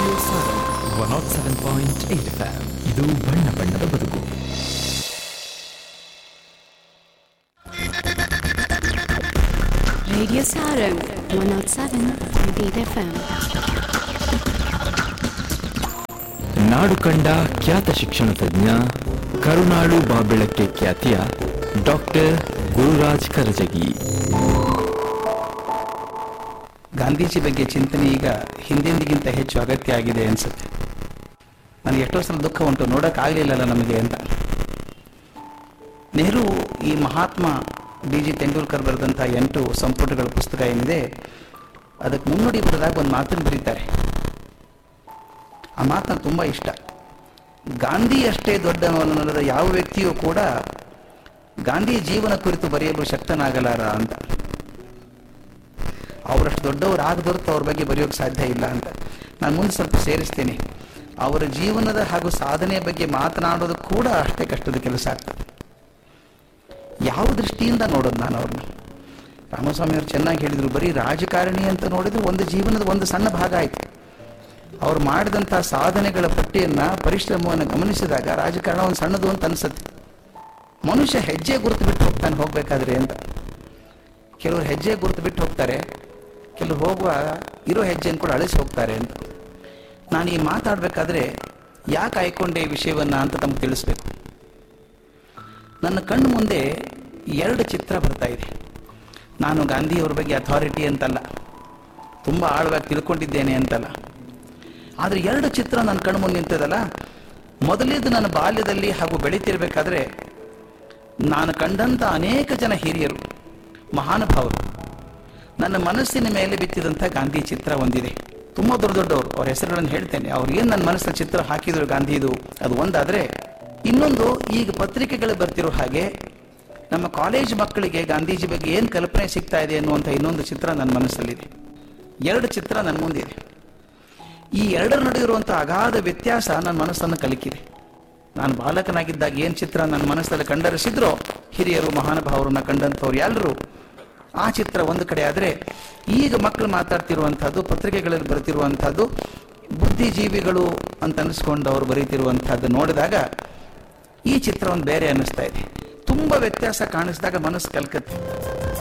Radio Saran one nought seven point eight F ಇದು ಬಣ್ಣ ಬಣ್ಣದ ಬದುಕು Radio Sarang 107.8 FM. ನಾಡು ಕಂಡ ಖ್ಯಾತ ಶಿಕ್ಷಣ ತಜ್ಞ ಕರುನಾಳು ಬಾಬೆಳಕ್ಕೆ ಖ್ಯಾತಿಯ ಡಾಕ್ಟರ್ ಗುರುರಾಜ್ ಕರಜಗಿ ಗಾಂಧೀಜಿ ಬಗ್ಗೆ ಚಿಂತನೆ ಈಗ ಹಿಂದೆಂದಿಗಿಂತ ಹೆಚ್ಚು ಅಗತ್ಯ ಆಗಿದೆ ಅನಿಸುತ್ತೆ ನನಗೆ ಎಷ್ಟೋ ಸಲ ದುಃಖ ಉಂಟು ನೋಡೋಕ್ಕಾಗಲಿಲ್ಲಲ್ಲ ನಮಗೆ ಅಂತ ನೆಹರು ಈ ಮಹಾತ್ಮ ಡಿ ಜಿ ತೆಂಡೂಲ್ಕರ್ ಬರೆದಂಥ ಎಂಟು ಸಂಪುಟಗಳ ಪುಸ್ತಕ ಏನಿದೆ ಅದಕ್ಕೆ ಮುನ್ನುಡಿ ಬರೆದಾಗ ಒಂದು ಮಾತನ್ನು ಬರೀತಾರೆ ಆ ಮಾತು ನನಗೆ ತುಂಬ ಇಷ್ಟ ಗಾಂಧಿ ಅಷ್ಟೇ ದೊಡ್ಡವನಲ್ಲದ ಯಾವ ವ್ಯಕ್ತಿಯೂ ಕೂಡ ಗಾಂಧಿ ಜೀವನ ಕುರಿತು ಬರೆಯಲು ಶಕ್ತನಾಗಲಾರ ಅಂತ ಅವರಷ್ಟು ದೊಡ್ಡವರು ಆಗದೊರತು ಅವ್ರ ಬಗ್ಗೆ ಬರೆಯೋಕೆ ಸಾಧ್ಯ ಇಲ್ಲ ಅಂತ ನಾನು ಮುಂದೆ ಸ್ವಲ್ಪ ಸೇರಿಸ್ತೇನೆ ಅವರ ಜೀವನದ ಹಾಗೂ ಸಾಧನೆಯ ಬಗ್ಗೆ ಮಾತನಾಡೋದು ಕೂಡ ಅಷ್ಟೇ ಕಷ್ಟದ ಕೆಲಸ ಆಗ್ತದೆ ಯಾವ ದೃಷ್ಟಿಯಿಂದ ನೋಡೋದು ನಾನು ಅವ್ರನ್ನ ರಾಮಸ್ವಾಮಿ ಅವರು ಚೆನ್ನಾಗಿ ಹೇಳಿದರು ಬರೀ ರಾಜಕಾರಣಿ ಅಂತ ನೋಡಿದ್ರೆ ಒಂದು ಜೀವನದ ಒಂದು ಸಣ್ಣ ಭಾಗ ಆಯಿತು ಅವ್ರು ಮಾಡಿದಂಥ ಸಾಧನೆಗಳ ಪಟ್ಟಿಯನ್ನು ಪರಿಶ್ರಮವನ್ನು ಗಮನಿಸಿದಾಗ ರಾಜಕಾರಣ ಒಂದು ಸಣ್ಣದು ಅಂತ ಅನಿಸುತ್ತೆ ಮನುಷ್ಯ ಹೆಜ್ಜೆ ಗುರುತು ಬಿಟ್ಟು ಹೋಗ್ತಾನೆ ಹೋಗ್ಬೇಕಾದ್ರೆ ಅಂತ ಕೆಲವರು ಹೆಜ್ಜೆ ಗುರುತು ಬಿಟ್ಟು ಹೋಗ್ತಾರೆ ಕೆಲವರು ಹೋಗುವಾಗ ಇರೋ ಹೆಜ್ಜೆಯನ್ನು ಕೂಡ ಅಳಿಸಿ ಹೋಗ್ತಾರೆ ಅಂತ ನಾನು ಈ ಮಾತಾಡಬೇಕಾದ್ರೆ ಯಾಕೆ ಆಯ್ಕೊಂಡೆ ಈ ವಿಷಯವನ್ನು ಅಂತ ತಮಗೆ ತಿಳಿಸ್ಬೇಕು ನನ್ನ ಕಣ್ಣು ಮುಂದೆ ಎರಡು ಚಿತ್ರ ಬರ್ತಾ ಇದೆ ನಾನು ಗಾಂಧಿಯವ್ರ ಬಗ್ಗೆ ಅಥಾರಿಟಿ ಅಂತಲ್ಲ ತುಂಬ ಆಳವಾಗಿ ತಿಳ್ಕೊಂಡಿದ್ದೇನೆ ಅಂತಲ್ಲ ಆದರೆ ಎರಡು ಚಿತ್ರ ನನ್ನ ಕಣ್ಣು ಮುಂದೆ ನಿಂತದಲ್ಲ ಮೊದಲಿದ್ದು ನನ್ನ ಬಾಲ್ಯದಲ್ಲಿ ಹಾಗೂ ಬೆಳೀತಿರ್ಬೇಕಾದ್ರೆ ನಾನು ಕಂಡಂಥ ಅನೇಕ ಜನ ಹಿರಿಯರು ಮಹಾನುಭಾವರು ನನ್ನ ಮನಸ್ಸಿನ ಮೇಲೆ ಬಿತ್ತಿದಂಥ ಗಾಂಧಿ ಚಿತ್ರ ಒಂದಿದೆ ತುಂಬ ದೊಡ್ಡ ದೊಡ್ಡವರು ಅವ್ರ ಹೆಸರುಗಳನ್ನು ಹೇಳ್ತೇನೆ ಅವ್ರು ಏನು ನನ್ನ ಮನಸ್ಸಿನ ಚಿತ್ರ ಹಾಕಿದ್ರು ಗಾಂಧಿದು ಅದು ಒಂದಾದರೆ ಇನ್ನೊಂದು ಈಗ ಪತ್ರಿಕೆಗಳು ಬರ್ತಿರೋ ಹಾಗೆ ನಮ್ಮ ಕಾಲೇಜ್ ಮಕ್ಕಳಿಗೆ ಗಾಂಧೀಜಿ ಬಗ್ಗೆ ಏನು ಕಲ್ಪನೆ ಸಿಗ್ತಾ ಇದೆ ಅನ್ನುವಂಥ ಇನ್ನೊಂದು ಚಿತ್ರ ನನ್ನ ಮನಸ್ಸಲ್ಲಿದೆ ಎರಡು ಚಿತ್ರ ನನ್ನ ಮುಂದಿದೆ ಈ ಎರಡರ ನಡುವೆ ಇರುವಂಥ ಅಗಾಧ ವ್ಯತ್ಯಾಸ ನನ್ನ ಮನಸ್ಸನ್ನು ಕಲಿಕಿದೆ ನಾನು ಬಾಲಕನಾಗಿದ್ದಾಗ ಏನು ಚಿತ್ರ ನನ್ನ ಮನಸ್ಸಲ್ಲಿ ಕಂಡರಿಸಿದ್ರೋ ಹಿರಿಯರು ಮಹಾನುಭಾವರನ್ನ ಕಂಡಂಥವ್ರು ಎಲ್ಲರೂ ಆ ಚಿತ್ರ ಒಂದು ಕಡೆ ಆದರೆ ಈಗ ಮಕ್ಕಳು ಮಾತಾಡ್ತಿರುವಂಥದ್ದು ಪತ್ರಿಕೆಗಳಲ್ಲಿ ಬರ್ತಿರುವಂಥದ್ದು ಬುದ್ಧಿಜೀವಿಗಳು ಅಂತ ಅನಿಸ್ಕೊಂಡು ಅವರು ಬರೀತಿರುವಂಥದ್ದು ನೋಡಿದಾಗ ಈ ಚಿತ್ರ ಒಂದು ಬೇರೆ ಅನ್ನಿಸ್ತಾ ಇದೆ ತುಂಬ ವ್ಯತ್ಯಾಸ ಕಾಣಿಸಿದಾಗ ಮನಸ್ಸು ಕಲ್ಕತ್ತೆ